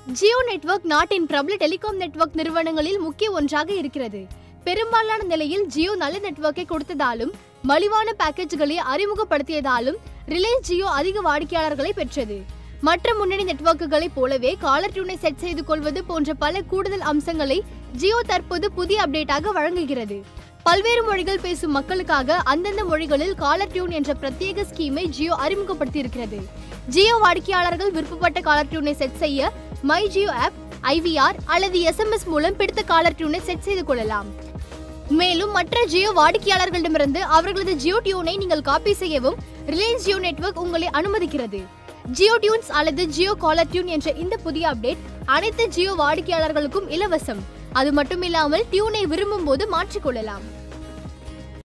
Jio network நாட்டின் பிரபல telecom network நிறுவனங்களில் முக்கிய ஒன்றாக இருக்கிறது பெரும்பாலான நிலையில் ஜியோ நல்ல நெட்வொர்க்கை கொடுத்ததாலும் மலிவான பேக்கேஜ்களை அறிமுகப்படுத்தியதாலும் ரிலையன்ஸ் ஜியோ அதிக வாடிக்கையாளர்களை பெற்றது மற்ற முன்னணி நெட்வொர்க்குகளைப் போலவே காலர் டியூனை செட் செய்து கொள்வது போன்ற பல கூடுதல் அம்சங்களை ஜியோ தற்போது புதிய அப்டேட்டாக வழங்குகிறது பல்வேறு மொழிகள் பேசும் மக்களுக்காக அந்தந்த மொழிகளில் காலர் டியூன் என்ற பிரத்யேக ஸ்கீமை ஜியோ அறிமுகப்படுத்தியிருக்கிறது ஜியோ வாடிக்கையாளர்கள் விருப்பப்பட்ட காலர் டியூனை செட் செய்ய மை ஜியோ ஆப் ஐவிஆர் அல்லது எஸ்எம்எஸ் மூலம் பிடித்த காலர் டியூனை செட் செய்து கொள்ளலாம் மேலும் மற்ற ஜியோ வாடிக்கையாளர்களிடமிருந்து அவர்களது ஜியோ டியூனை நீங்கள் காப்பி செய்யவும் ரிலையன்ஸ் ஜியோ நெட்வொர்க் உங்களை அனுமதிக்கிறது ஜியோ டியூன்ஸ் அல்லது ஜியோ காலர் டியூன் என்ற இந்த புதிய அப்டேட் அனைத்து ஜியோ வாடிக்கையாளர்களுக்கும் இலவசம் அது மட்டுமில்லாமல் டியூனை விரும்பும் போது மாற்றிக்கொள்ளலாம்